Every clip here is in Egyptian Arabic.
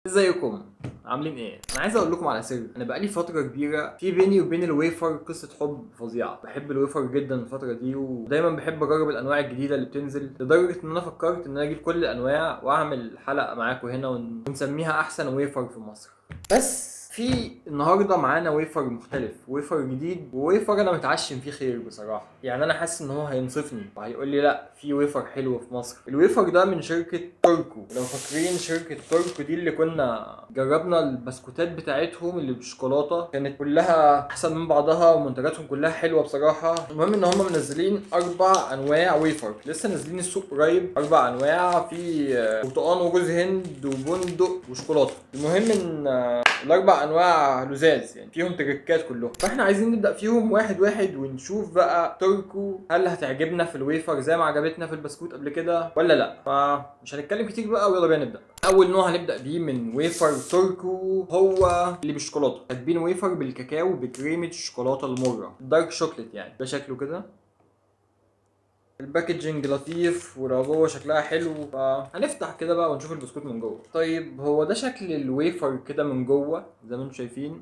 ازيكم عاملين ايه انا عايز اقول لكم على سر انا بقالي فتره كبيره في بيني وبين الويفر قصه حب فظيعه بحب الويفر جدا الفتره دي ودايما بحب اجرب الانواع الجديده اللي بتنزل لدرجه ان انا فكرت ان انا اجيب كل الانواع واعمل حلقه معاكم هنا ون- ونسميها احسن ويفر في مصر بس في النهارده معانا ويفر مختلف ويفر جديد وويفر انا متعشم فيه خير بصراحه يعني انا حاسس ان هو هينصفني وهيقول لي لا في ويفر حلو في مصر الويفر ده من شركه توركو لو فاكرين شركه توركو دي اللي كنا جربنا البسكوتات بتاعتهم اللي بالشوكولاته كانت كلها احسن من بعضها ومنتجاتهم كلها حلوه بصراحه المهم ان هم منزلين اربع انواع ويفر لسه نازلين السوق قريب اربع انواع في آه، برتقال وجوز هند وبندق وشوكولاته المهم ان آه، الاربع انواع لزاز يعني فيهم تريكات كلهم فاحنا عايزين نبدا فيهم واحد واحد ونشوف بقى تركو هل هتعجبنا في الويفر زي ما عجبتنا في البسكوت قبل كده ولا لا فمش هنتكلم كتير بقى ويلا بينا نبدا اول نوع هنبدا بيه من ويفر تركو هو اللي بالشوكولاته كاتبين ويفر بالكاكاو بكريمه الشوكولاته المره دارك شوكليت يعني ده شكله كده الباكجينج لطيف والعبوه شكلها حلو فهنفتح كده بقى ونشوف البسكوت من جوه طيب هو ده شكل الويفر كده من جوه زي ما انتم شايفين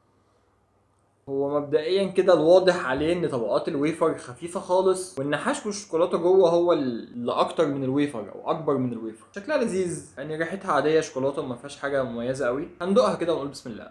هو مبدئيا كده الواضح عليه ان طبقات الويفر خفيفه خالص وان حشو الشوكولاته جوه هو اللي اكتر من الويفر او اكبر من الويفر شكلها لذيذ يعني ريحتها عاديه شوكولاته ما فيهاش حاجه مميزه قوي هندوقها كده ونقول بسم الله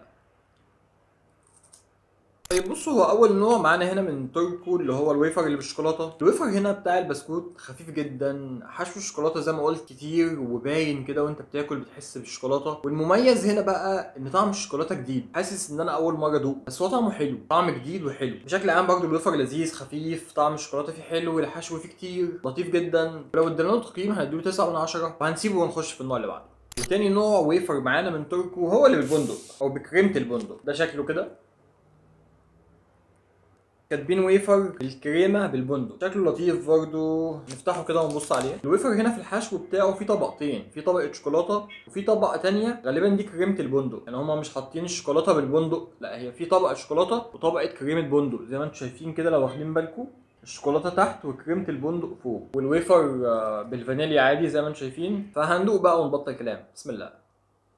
طيب بصوا هو اول نوع معانا هنا من توركو اللي هو الويفر اللي بالشوكولاته الويفر هنا بتاع البسكوت خفيف جدا حشو الشوكولاته زي ما قلت كتير وباين كده وانت بتاكل بتحس بالشوكولاته والمميز هنا بقى ان طعم الشوكولاته جديد حاسس ان انا اول مره ادوق بس هو طعمه حلو طعم جديد وحلو بشكل عام برضو الويفر لذيذ خفيف طعم الشوكولاته فيه حلو الحشو فيه كتير لطيف جدا لو ادينا له تقييم هنديله 9 من 10 وهنسيبه ونخش في النوع اللي بعده وتاني نوع ويفر معانا من توركو هو اللي بالبندق او بكريمه البندق ده شكله كده كاتبين ويفر بالكريمه بالبندق شكله لطيف برضو نفتحه كده ونبص عليه الويفر هنا في الحشو بتاعه في طبقتين في طبقه شوكولاته وفي طبقه تانية غالبا دي كريمه البندق يعني هما مش حاطين الشوكولاته بالبندق لا هي في طبقه شوكولاته وطبقه كريمه بندق زي ما انتم شايفين كده لو واخدين بالكم الشوكولاته تحت وكريمه البندق فوق والويفر آه، بالفانيليا عادي زي ما انتم شايفين فهندوق بقى ونبطل كلام بسم الله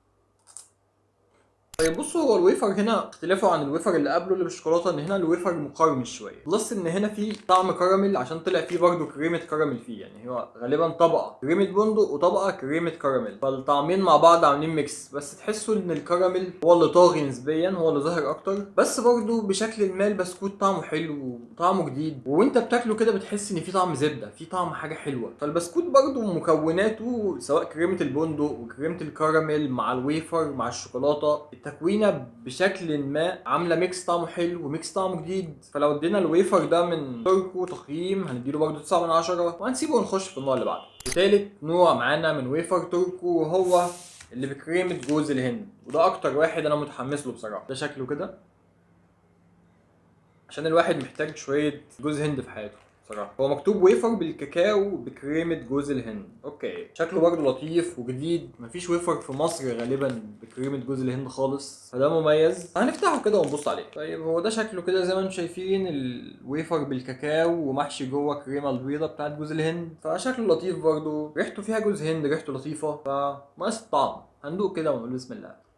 طيب بصوا هو الويفر هنا اختلافه عن الويفر اللي قبله اللي بالشوكولاته ان هنا الويفر مقرمش شويه بلس ان هنا في طعم كراميل عشان طلع فيه برضه كريمه كراميل فيه يعني هو غالبا طبقه كريمه بندق وطبقه كريمه كراميل فالطعمين مع بعض عاملين ميكس بس تحسوا ان الكراميل هو اللي طاغي نسبيا هو اللي ظاهر اكتر بس برضه بشكل ما البسكوت طعمه حلو وطعمه جديد وانت بتاكله كده بتحس ان في طعم زبده في طعم حاجه حلوه فالبسكوت برضه مكوناته سواء كريمه البندق وكريمه الكراميل مع الويفر مع الشوكولاته التكوينه بشكل ما عامله ميكس طعمه حلو وميكس طعمه جديد فلو ادينا الويفر ده من تركو تقييم هنديله برضه 9 من 10 وهنسيبه ونخش في النوع اللي بعده وتالت نوع معانا من ويفر تركو وهو اللي بكريمه جوز الهند وده اكتر واحد انا متحمس له بصراحه ده شكله كده عشان الواحد محتاج شويه جوز هند في حياته بصراحه هو مكتوب ويفر بالكاكاو بكريمه جوز الهند اوكي شكله برضه لطيف وجديد مفيش ويفر في مصر غالبا بكريمه جوز الهند خالص فده مميز هنفتحه كده ونبص عليه طيب هو ده شكله كده زي ما انتم شايفين الويفر بالكاكاو ومحشي جوه كريمه البيضه بتاعت جوز الهند فشكله لطيف برضه ريحته فيها جوز هند ريحته لطيفه فناقص الطعم هندوق كده ونقول بسم الله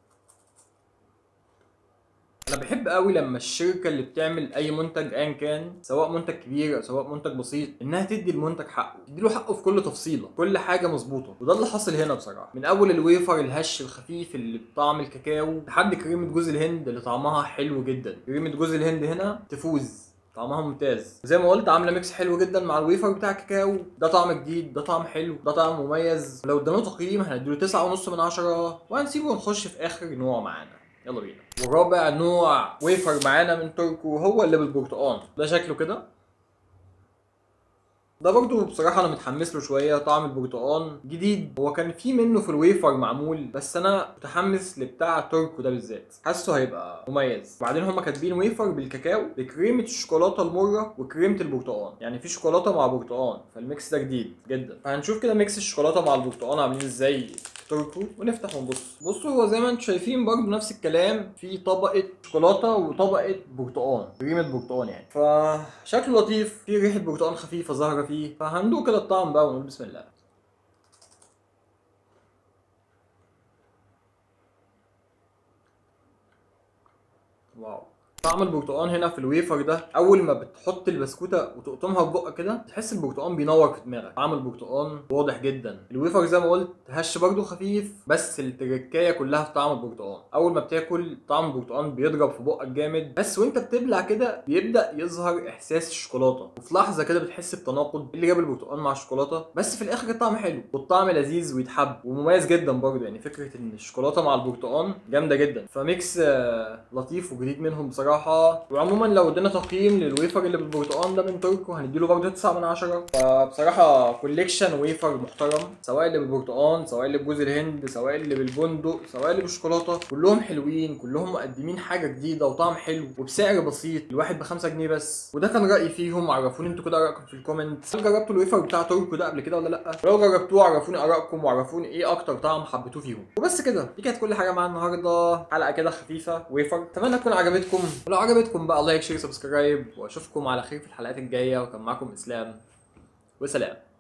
انا بحب قوي لما الشركه اللي بتعمل اي منتج ايا كان سواء منتج كبير او سواء منتج بسيط انها تدي المنتج حقه تديله حقه في كل تفصيله كل حاجه مظبوطه وده اللي حاصل هنا بصراحه من اول الويفر الهش الخفيف اللي بطعم الكاكاو لحد كريمه جوز الهند اللي طعمها حلو جدا كريمه جوز الهند هنا تفوز طعمها ممتاز زي ما قلت عامله ميكس حلو جدا مع الويفر بتاع الكاكاو ده طعم جديد ده طعم حلو ده طعم مميز لو ادينا له تقييم هنديله 9.5 من 10 وهنسيبه ونخش في اخر نوع معانا يلا بينا ورابع نوع ويفر معانا من تركو هو اللي بالبرتقال ده شكله كده ده برضو بصراحة أنا متحمس له شوية طعم البرتقال جديد هو كان في منه في الويفر معمول بس أنا متحمس لبتاع تركو ده بالذات حاسه هيبقى مميز وبعدين هما كاتبين ويفر بالكاكاو بكريمة الشوكولاتة المرة وكريمة البرتقال يعني في شوكولاتة مع برتقال فالميكس ده جديد جدا فهنشوف كده ميكس الشوكولاتة مع البرتقال عاملين ازاي تركو ونفتح ونبص بصوا هو زي ما انتم شايفين برضه نفس الكلام في طبقه شوكولاته وطبقه برتقال كريمه برتقال يعني فشكله لطيف في ريحه برتقال خفيفه ظاهره فيه فهندوق كده الطعم بقى ونقول بسم الله واو طعم البرتقال هنا في الويفر ده اول ما بتحط البسكوته وتقطمها في بقك كده تحس البرتقال بينور في دماغك طعم البرتقال واضح جدا الويفر زي ما قلت هش برضه خفيف بس التركايه كلها في طعم البرتقال اول ما بتاكل طعم البرتقال بيضرب في بقك جامد بس وانت بتبلع كده بيبدا يظهر احساس الشوكولاته وفي لحظه كده بتحس بتناقض إيه اللي جاب البرتقال مع الشوكولاته بس في الاخر الطعم حلو والطعم لذيذ ويتحب ومميز جدا برضه يعني فكره ان الشوكولاته مع البرتقال جامده جدا فميكس آه، لطيف وجديد منهم بصراحه وعموما لو ادينا تقييم للويفر اللي بالبرتقال ده من تركو هنديله برضه 9 من 10 فبصراحه كوليكشن ويفر محترم سواء اللي بالبرتقال سواء اللي بجوز الهند سواء اللي بالبندق سواء اللي بالشوكولاته كلهم حلوين كلهم مقدمين حاجه جديده وطعم حلو وبسعر بسيط الواحد ب 5 جنيه بس وده كان رايي فيهم عرفوني انتوا كده رايكم في الكومنت هل جربتوا الويفر بتاع تركو ده قبل كده ولا لا ولو جربتوه عرفوني ارائكم وعرفوني ايه اكتر طعم حبيتوه فيهم وبس كده دي كانت كل حاجه معانا النهارده حلقه كده خفيفه ويفر اتمنى تكون عجبتكم ولو عجبتكم بقى لايك شير سبسكرايب واشوفكم على خير في الحلقات الجايه وكان معاكم اسلام وسلام